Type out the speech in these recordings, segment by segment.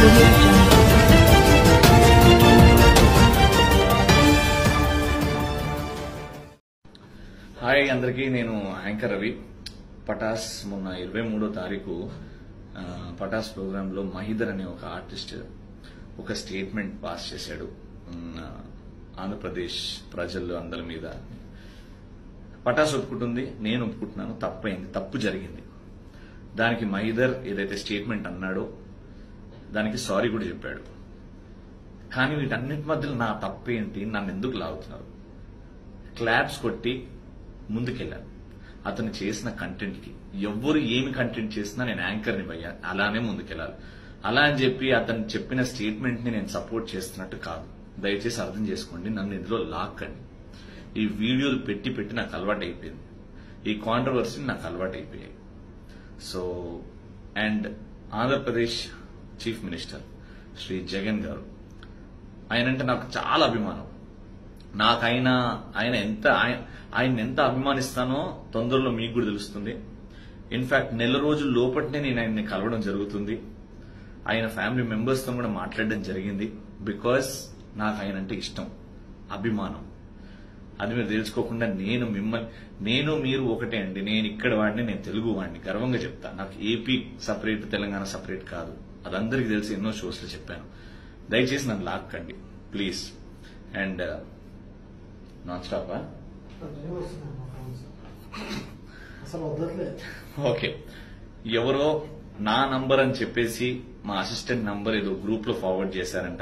audio jungle. Hi అందరికీ నేను anchor Ravi Pataas మొన్న ఇరవై మూడో తారీఖు ఆ, పటాస్ ప్రోగ్రాంలో మహిదర్ అనే ఒక ఆర్టిస్ట్ ఒక స్టేట్మెంట్ పాస్ చేశాడు ఉమ్, ఆ, ఆంధ్రప్రదేశ్ ప్రజలు అందరి మీద పటాస్ ఒప్పుకుంటుంది నేను ఒప్పుకుంటున్నాను తప్పైంది తప్పు జరిగింది దానికి మహిదర్ ఏదైతే స్టేట్మెంట్ అన్నాడో దానికి సారీ కూడా చెప్పాడు కానీ వీటన్నిటి మధ్యలో నా తప్పేంటి నన్ను ఎందుకు లాగుతున్నారు క్లాప్స్ కొట్టి ముందుకెళ్ళాను అతను చేసిన కంటెంట్ కి ఎవ్వరు ఏమి కంటెంట్ చేసినా నేను యాంకర్ని పోయా అలానే ముందుకెళ్ళాలి అలా అని చెప్పి అతను చెప్పిన స్టేట్మెంట్ ని నేను సపోర్ట్ చేస్తున్నట్టు కాదు దయచేసి అర్థం చేసుకోండి నన్ను ఇందులో లాక్కండి ఈ వీడియోలు పెట్టి పెట్టి నాకు అలవాటు అయిపోయింది ఈ కాంట్రవర్సీ నాకు అలవాటు అయిపోయాయి so and Andhra Pradesh chief minister Shri Jagan గారు ఆయనంటే నాకు చాలా అభిమానం నాకు ఆయన ఆయన ఎంత ఆయన ఆయన ఎంత అభిమానిస్తానో తొందరలో మీకు కూడా తెలుస్తుంది ఇన్ఫాక్ట్ నెల రోజుల లోపట్నే నేను ఆయన్ని కలవడం జరుగుతుంది ఆయన ఫ్యామిలీ మెంబర్స్ తో కూడా మాట్లాడడం జరిగింది బికాస్ నాకు ఆయన అంటే ఇష్టం అభిమానం అది మీరు తెలుసుకోకుండా నేను మిమ్మల్ని నేను మీరు ఒకటే అండి నేను ఇక్కడ వాడిని నేను తెలుగు వాడిని గర్వంగా చెప్తా నాకు ఏపీ సపరేట్ తెలంగాణ సపరేట్ కాదు అది అందరికీ తెలిసి ఎన్నో షోస్ లో చెప్పాను దయచేసి నన్ను లాక్కండి please and non stop continue వస్తున్నాయి మా ఫోన్స్ అసలు వద్దట్లే ఓకే ఎవరో నా నంబర్ అని చెప్పేసి మా అసిస్టెంట్ నంబర్ ఏదో గ్రూప్ లో ఫార్వర్డ్ చేశారంట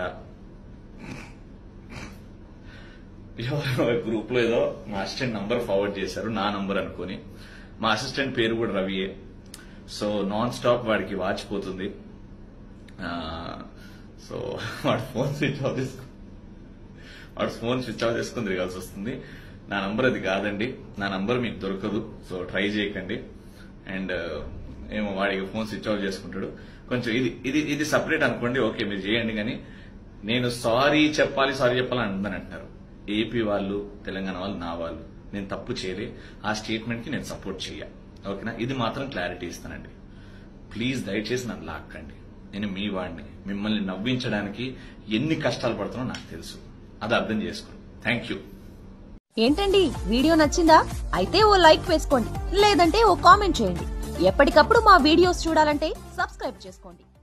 ఎవరో గ్రూప్ లో ఏదో మా అసిస్టెంట్ నంబర్ ఫార్వర్డ్ చేశారు నా నంబర్ అనుకొని మా అసిస్టెంట్ పేరు కూడా రవియే సో నాన్ స్టాప్ వాడికి వాచిపోతుంది ఆ, సో వాడు ఫోన్ స్విచ్ ఆఫ్ చేసుకో వాడు ఫోన్ స్విచ్ ఆఫ్ చేసుకుని తిరగాల్సి వస్తుంది నా నంబర్ అది కాదండి నా నంబర్ మీకు దొరకదు సో ట్రై చేయకండి అండ్ ఏమో వాడికి ఫోన్ స్విచ్ ఆఫ్ చేసుకుంటాడు కొంచెం ఇది ఇది ఇది సపరేట్ అనుకోండి ఓకే మీరు చేయండి కానీ నేను సారీ చెప్పాలి సారీ చెప్పాలని అందరూ అంటున్నారు ఏపీ వాళ్ళు తెలంగాణ వాళ్ళు నా వాళ్ళు నేను తప్పు చేయలే ఆ స్టేట్మెంట్ కి నేను సపోర్ట్ చేయ ఓకేనా ఇది మాత్రం క్లారిటీ ఇస్తానండి ప్లీజ్ దయచేసి నన్ను లాక్కండి నేను మీ వాడిని మిమ్మల్ని నవ్వించడానికి ఎన్ని కష్టాలు పడుతున్నా నాకు తెలుసు అది అర్థం చేసుకోండి థ్యాంక్ యూ ఏంటండి వీడియో నచ్చిందా అయితే ఓ లైక్ వేసుకోండి లేదంటే ఓ కామెంట్ చేయండి ఎప్పటికప్పుడు మా వీడియోస్ చూడాలంటే సబ్స్క్రైబ్ చేసుకోండి